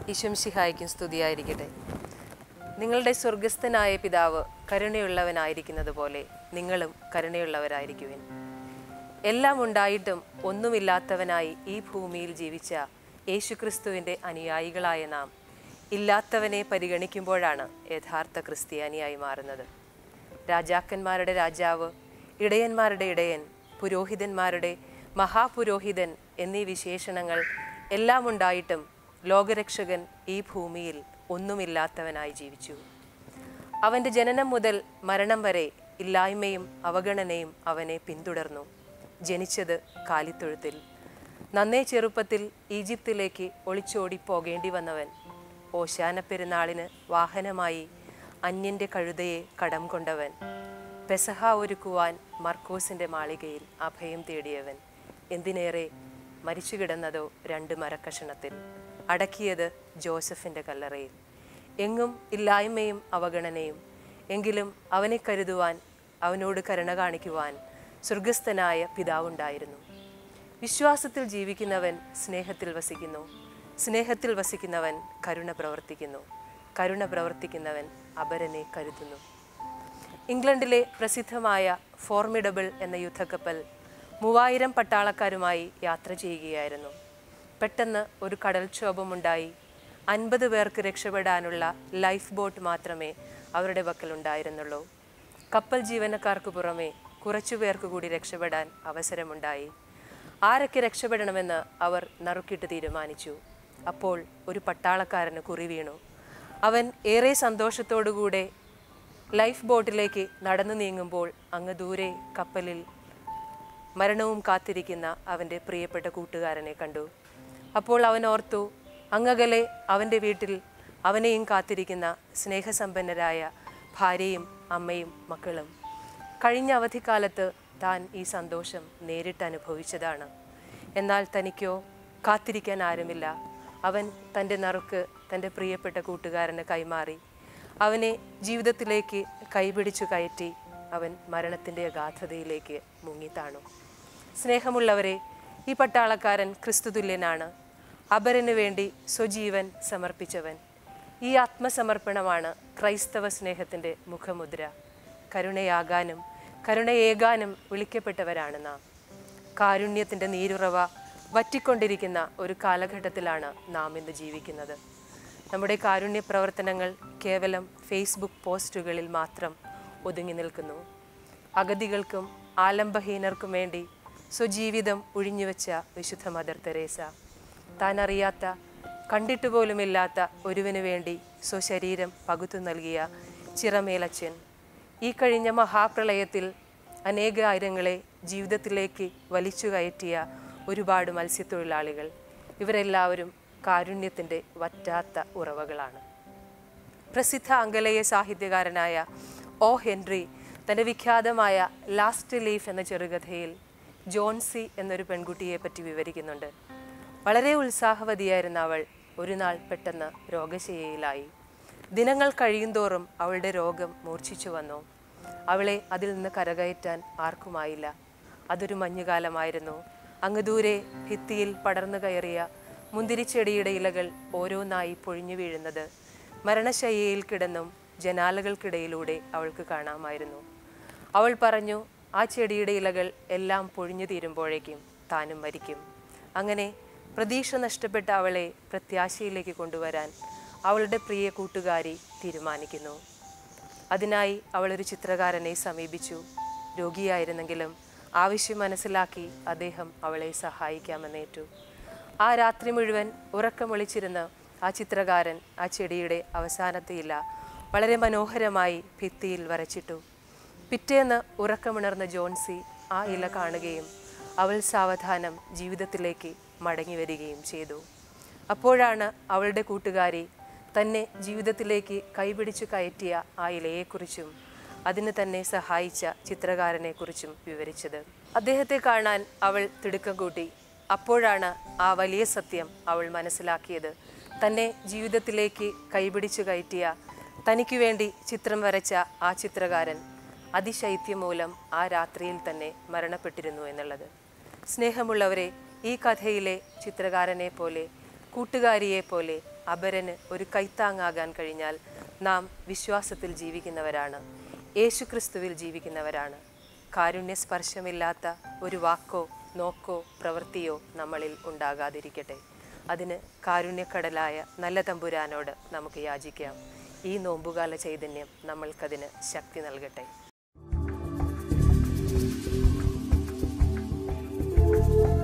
ഈശംഷിഹായ്ക്കും സ്തുതിയായിരിക്കട്ടെ നിങ്ങളുടെ സ്വർഗസ്ഥനായ പിതാവ് കരുണയുള്ളവനായിരിക്കുന്നത് പോലെ നിങ്ങളും കരുണയുള്ളവരായിരിക്കുവിൻ എല്ലാം ഉണ്ടായിട്ടും ഒന്നുമില്ലാത്തവനായി ഈ ഭൂമിയിൽ ജീവിച്ച യേശുക്രിസ്തുവിൻ്റെ അനുയായികളായ നാം ഇല്ലാത്തവനെ പരിഗണിക്കുമ്പോഴാണ് യഥാർത്ഥ ക്രിസ്ത്യാനിയായി മാറുന്നത് രാജാക്കന്മാരുടെ രാജാവ് ഇടയന്മാരുടെ ഇടയൻ പുരോഹിതന്മാരുടെ മഹാപുരോഹിതൻ എന്നീ വിശേഷണങ്ങൾ എല്ലാം ഉണ്ടായിട്ടും ലോകരക്ഷകൻ ഈ ഭൂമിയിൽ ഒന്നുമില്ലാത്തവനായി ജീവിച്ചു അവൻ്റെ ജനനം മുതൽ മരണം വരെ ഇല്ലായ്മയും അവഗണനയും അവനെ പിന്തുടർന്നു ജനിച്ചത് കാലിത്തൊഴുത്തിൽ നന്നേ ചെറുപ്പത്തിൽ ഈജിപ്തിലേക്ക് ഒളിച്ചോടി പോകേണ്ടി വന്നവൻ ഓശാന പെരുന്നാളിന് വാഹനമായി അന്യൻ്റെ കഴുതയെ കടം കൊണ്ടവൻ പെസഹ ഒരുക്കുവാൻ മർക്കോസിൻ്റെ മാളികയിൽ അഭയം തേടിയവൻ എന്തിനേറെ മരിച്ചു കിടന്നതോ രണ്ട് മരക്കഷണത്തിൽ അടക്കിയത് ജോസഫിൻ്റെ കല്ലറയിൽ എങ്ങും ഇല്ലായ്മയും അവഗണനയും എങ്കിലും അവനെ കരുതുവാൻ അവനോട് കരുണ കാണിക്കുവാൻ സ്വർഗസ്ഥനായ പിതാവുണ്ടായിരുന്നു വിശ്വാസത്തിൽ ജീവിക്കുന്നവൻ സ്നേഹത്തിൽ വസിക്കുന്നു സ്നേഹത്തിൽ വസിക്കുന്നവൻ കരുണ പ്രവർത്തിക്കുന്നു കരുണ പ്രവർത്തിക്കുന്നവൻ അപരനെ കരുതുന്നു ഇംഗ്ലണ്ടിലെ പ്രസിദ്ധമായ ഫോർമിഡബിൾ എന്ന യുദ്ധക്കപ്പൽ മൂവായിരം പട്ടാളക്കാരുമായി യാത്ര ചെയ്യുകയായിരുന്നു പെട്ടെന്ന് ഒരു കടൽക്ഷോഭമുണ്ടായി അൻപത് പേർക്ക് രക്ഷപ്പെടാനുള്ള ലൈഫ് ബോട്ട് മാത്രമേ അവരുടെ പക്കലുണ്ടായിരുന്നുള്ളൂ കപ്പൽ ജീവനക്കാർക്ക് പുറമെ കുറച്ചു പേർക്ക് കൂടി രക്ഷപ്പെടാൻ അവസരമുണ്ടായി ആരൊക്കെ രക്ഷപ്പെടണമെന്ന് അവർ നറുക്കിട്ട് തീരുമാനിച്ചു അപ്പോൾ ഒരു പട്ടാളക്കാരന് കുറി വീണു അവൻ ഏറെ സന്തോഷത്തോടുകൂടെ ലൈഫ് ബോട്ടിലേക്ക് നടന്നു നീങ്ങുമ്പോൾ അങ്ങ് ദൂരെ കപ്പലിൽ മരണവും കാത്തിരിക്കുന്ന അവൻ്റെ പ്രിയപ്പെട്ട കൂട്ടുകാരനെ കണ്ടു അപ്പോൾ അവൻ ഓർത്തു അങ്ങകലെ അവൻ്റെ വീട്ടിൽ അവനെയും കാത്തിരിക്കുന്ന സ്നേഹസമ്പന്നരായ ഭാര്യയും അമ്മയും മക്കളും കഴിഞ്ഞ അവധിക്കാലത്ത് താൻ ഈ സന്തോഷം നേരിട്ട് അനുഭവിച്ചതാണ് എന്നാൽ തനിക്കോ കാത്തിരിക്കാൻ ആരുമില്ല അവൻ തൻ്റെ നറുക്ക് തൻ്റെ പ്രിയപ്പെട്ട കൂട്ടുകാരന് കൈമാറി അവനെ ജീവിതത്തിലേക്ക് കൈപിടിച്ചു കയറ്റി അവൻ മരണത്തിൻ്റെ അഗാധതയിലേക്ക് മുങ്ങിത്താണു സ്നേഹമുള്ളവരെ ഈ പട്ടാളക്കാരൻ ക്രിസ്തുതുല്യനാണ് അപരന് വേണ്ടി സ്വജീവൻ സമർപ്പിച്ചവൻ ഈ ആത്മസമർപ്പണമാണ് ക്രൈസ്തവ സ്നേഹത്തിൻ്റെ മുഖമുദ്ര കരുണയാകാനും കരുണയേകാനും വിളിക്കപ്പെട്ടവരാണ് നാം കാരുണ്യത്തിൻ്റെ നീരുറവ വറ്റിക്കൊണ്ടിരിക്കുന്ന ഒരു കാലഘട്ടത്തിലാണ് നാം ഇന്ന് ജീവിക്കുന്നത് നമ്മുടെ കാരുണ്യ പ്രവർത്തനങ്ങൾ കേവലം ഫേസ്ബുക്ക് പോസ്റ്റുകളിൽ മാത്രം ഒതുങ്ങി നിൽക്കുന്നു അഗതികൾക്കും ആലംബഹീനർക്കും വേണ്ടി സ്വജീവിതം ഒഴിഞ്ഞുവെച്ച വിശുദ്ധ മദർ തെരേസ താൻ അറിയാത്ത കണ്ടിട്ട് പോലുമില്ലാത്ത ഒരുവന് വേണ്ടി സ്വശരീരം പകുത്തു നൽകിയ ചിറമേലച്ചൻ ഈ കഴിഞ്ഞ മഹാപ്രളയത്തിൽ അനേകായിരങ്ങളെ ജീവിതത്തിലേക്ക് വലിച്ചു കയറ്റിയ ഒരുപാട് മത്സ്യത്തൊഴിലാളികൾ ഇവരെല്ലാവരും കാരുണ്യത്തിൻ്റെ വറ്റാത്ത ഉറവകളാണ് പ്രസിദ്ധ ആംഗലേയ സാഹിത്യകാരനായ ഒ ഹെൻറി തൻ്റെ വിഖ്യാതമായ ലാസ്റ്റ് ലീഫ് എന്ന ചെറുകഥയിൽ ജോൺസി എന്നൊരു പെൺകുട്ടിയെ പറ്റി വിവരിക്കുന്നുണ്ട് വളരെ ഉത്സാഹവതിയായിരുന്ന അവൾ ഒരു നാൾ പെട്ടെന്ന് രോഗശയ്യയിലായി ദിനങ്ങൾ കഴിയുന്തോറും അവളുടെ രോഗം മൂർച്ഛിച്ചു വന്നു അവളെ അതിൽ നിന്ന് കരകയറ്റാൻ ആർക്കുമായില്ല അതൊരു മഞ്ഞുകാലമായിരുന്നു അങ്ങ് ദൂരെ ഭിത്തിയിൽ പടർന്നു കയറിയ മുന്തിരിച്ചെടിയുടെ ഇലകൾ ഓരോന്നായി പൊഴിഞ്ഞു വീഴുന്നത് മരണശയ്യയിൽ കിടന്നും ജനാലകൾക്കിടയിലൂടെ അവൾക്ക് കാണാമായിരുന്നു അവൾ പറഞ്ഞു ആ ചെടിയുടെ ഇലകൾ എല്ലാം പൊഴിഞ്ഞു തീരുമ്പോഴേക്കും താനും മരിക്കും അങ്ങനെ പ്രതീക്ഷ നഷ്ടപ്പെട്ട അവളെ പ്രത്യാശയിലേക്ക് കൊണ്ടുവരാൻ അവളുടെ പ്രിയ കൂട്ടുകാരി തീരുമാനിക്കുന്നു അതിനായി അവളൊരു ചിത്രകാരനെ സമീപിച്ചു രോഗിയായിരുന്നെങ്കിലും ആവശ്യം മനസ്സിലാക്കി അദ്ദേഹം അവളെ സഹായിക്കാമെന്നേറ്റു ആ രാത്രി മുഴുവൻ ഉറക്കമൊളിച്ചിരുന്ന് ആ ചിത്രകാരൻ ആ ചെടിയുടെ അവസാനത്തെ ഇല വളരെ മനോഹരമായി ഭിത്തിയിൽ വരച്ചിട്ടു പിറ്റേന്ന് ഉറക്കമുണർന്ന ജോൺസി ആ ഇല കാണുകയും അവൾ സാവധാനം ജീവിതത്തിലേക്ക് മടങ്ങി വരികയും ചെയ്തു അപ്പോഴാണ് അവളുടെ കൂട്ടുകാരി തന്നെ ജീവിതത്തിലേക്ക് കൈപിടിച്ചു കയറ്റിയ ആ ഇലയെക്കുറിച്ചും അതിന് തന്നെ സഹായിച്ച ചിത്രകാരനെക്കുറിച്ചും വിവരിച്ചത് അദ്ദേഹത്തെ കാണാൻ അവൾ തിടുക്കം കൂട്ടി അപ്പോഴാണ് ആ വലിയ സത്യം അവൾ മനസ്സിലാക്കിയത് തന്നെ ജീവിതത്തിലേക്ക് കൈപിടിച്ചു കയറ്റിയ തനിക്ക് വേണ്ടി ചിത്രം വരച്ച ആ ചിത്രകാരൻ അതിശൈത്യം മൂലം ആ രാത്രിയിൽ തന്നെ മരണപ്പെട്ടിരുന്നു എന്നുള്ളത് സ്നേഹമുള്ളവരെ ഈ കഥയിലെ ചിത്രകാരനെ പോലെ കൂട്ടുകാരിയെ പോലെ അപരന് ഒരു കൈത്താങ്ങാകാൻ കഴിഞ്ഞാൽ നാം വിശ്വാസത്തിൽ ജീവിക്കുന്നവരാണ് യേശുക്രിസ്തുവിൽ ജീവിക്കുന്നവരാണ് കാരുണ്യസ്പർശമില്ലാത്ത ഒരു വാക്കോ നോക്കോ പ്രവൃത്തിയോ നമ്മളിൽ ഉണ്ടാകാതിരിക്കട്ടെ അതിന് കാരുണ്യക്കടലായ നല്ല തമ്പുരാനോട് നമുക്ക് യാചിക്കാം ഈ നോമ്പുകാല ചൈതന്യം നമ്മൾക്കതിന് ശക്തി നൽകട്ടെ